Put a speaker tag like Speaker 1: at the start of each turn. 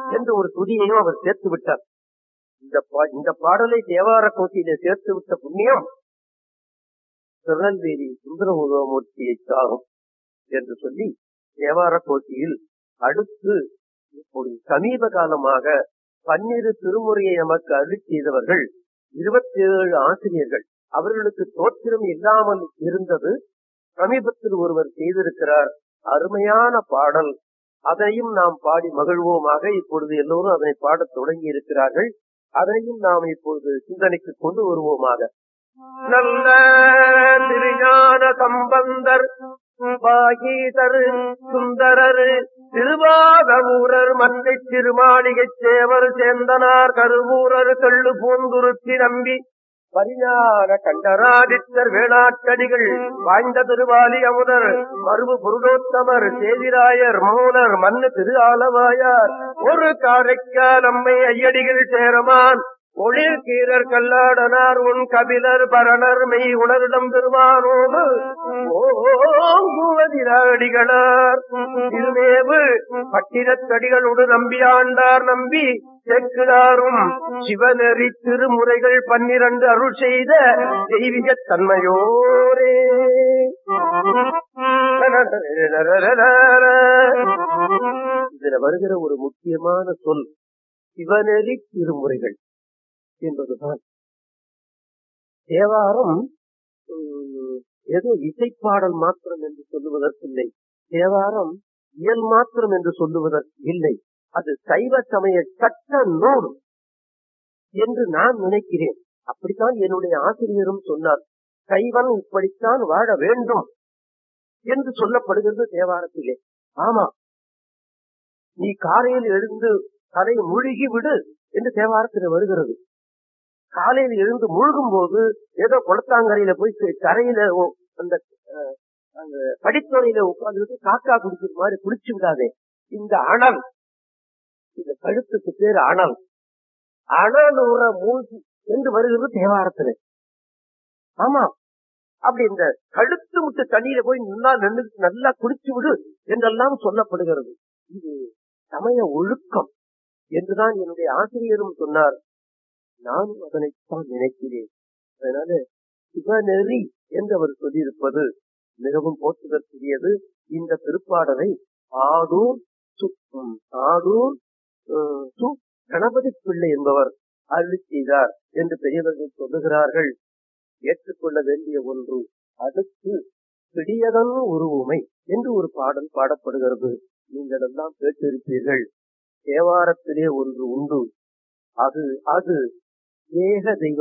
Speaker 1: என்று ஒரு துதியையும் அவர் சேர்த்து விட்டார் இந்த பா- இந்த பாடலை தேவார கோட்டியிலே சேர்த்து விட்ட புண்ணியம் திருநெல்வேலி சுந்தரமுகமூர்த்தியை சாகும் என்று சொல்லி தேவார கோட்டியில் அடுத்து இப்பொழுது சமீப காலமாக பன்னிரு திருமுறையை நமக்கு அருள் செய்தவர்கள் இருபத்தி ஏழு ஆசிரியர்கள் அவர்களுக்கு தோற்றம் இல்லாமல் இருந்தது சமீபத்தில் ஒருவர் செய்திருக்கிறார் அருமையான பாடல் அதையும் நாம் பாடி மகிழ்வோமாக இப்பொழுது எல்லோரும் அதனை பாடத் தொடங்கி இருக்கிறார்கள் அதையும் நாம் இப்பொழுது சிந்தனைக்கு கொண்டு வருவோமாக நல்ல திருஞான சம்பந்தர் பாகீதர் சுந்தரர் திருவாதூரர் மற்ற திருமாளிகை சேவர் சேந்தனார் கருவூரர் கள்ளு பூந்துருத்தி நம்பி பரிஞான கண்டராதித்தர் வேளாட்டடிகள் வாய்ந்த திருவாலி அமுதர் மருவு புருடோத்தமர் சேதிராயர் மூலர் மண்ணு திரு ஆலவாயார் ஒரு காரைக்கால் அம்மை ஐயடிகள் சேரமான் ஒளிர் கீரர் கல்லாடனார் உன் கபிலர் பரணர் மெய் உணரிடம் பெருமானோடு ஓங்குவதிராடிகளார் திருமேவு பட்டினத்தடிகளோடு நம்பி ஆண்டார் நம்பி செக்குதாரும் சிவநெறி திருமுறைகள் பன்னிரண்டு அருள் செய்த தெய்வீக தன்மையோரே இதுல வருகிற ஒரு முக்கியமான சொல் சிவநெறி திருமுறைகள் என்பதுதான் தேவாரம் உம், ஏதோ இசைப்பாடல் மாத்திரம் என்று சொல்லுவதற்கில்லை தேவாரம் இயல் மாத்திரம் என்று சொல்லுவதற்கு இல்லை அது சைவ சமய சட்ட நூல் என்று நான் நினைக்கிறேன் அப்படித்தான் என்னுடைய ஆசிரியரும் சொன்னார் சைவன் இப்படித்தான் வாழ வேண்டும் என்று சொல்லப்படுகிறது தேவாரத்திலே ஆமா நீ காலையில் எழுந்து தலை முழுகி விடு என்று தேவாரத்தில் வருகிறது காலையில் எழுந்து முழுகும் போது ஏதோ குளத்தாங்கரையில போய் க- கரையில ஓ- அந்த அஹ், அந்த படித்துறையில உட்கார்ந்து காக்கா குடிக்கிற மாதிரி குடிச்சு விடாதே இந்த அனல் இந்த கழுத்துக்கு பேர் அனல் அனல் உற மூழ்கி என்று வருகிறது தேவாரத்துல ஆமா அப்படி இந்த கழுத்து விட்டு தண்ணியில போய் நல்லா நின்று நல்லா குடிச்சு விடு என்றெல்லாம் சொல்லப்படுகிறது இது சமய ஒழுக்கம் என்றுதான் என்னுடைய ஆசிரியரும் சொன்னார் நானும் அதனைத்தான் நினைக்கிறேன் அதனால சிவநெறி என்று அவர் சொல்லியிருப்பது மிகவும் போற்றுதற்குரியது இந்த திருப்பாடலை ஆடூர் சு- ம், ஆடூர் அஹ், சு கணபதி பிள்ளை என்பவர் அருளி செய்தார் என்று பெரியவர்கள் சொல்லுகிறார்கள் ஏற்றுக்கொள்ள வேண்டிய ஒன்று அடுத்து பிடியதன் உருவுமை என்று ஒரு பாடல் பாடப்படுகிறது நீங்கள் எல்லாம் கேட்டிருப்பீர்கள் தேவாரத்திலே ஒன்று உண்டு அது அது ஏக தெய்வ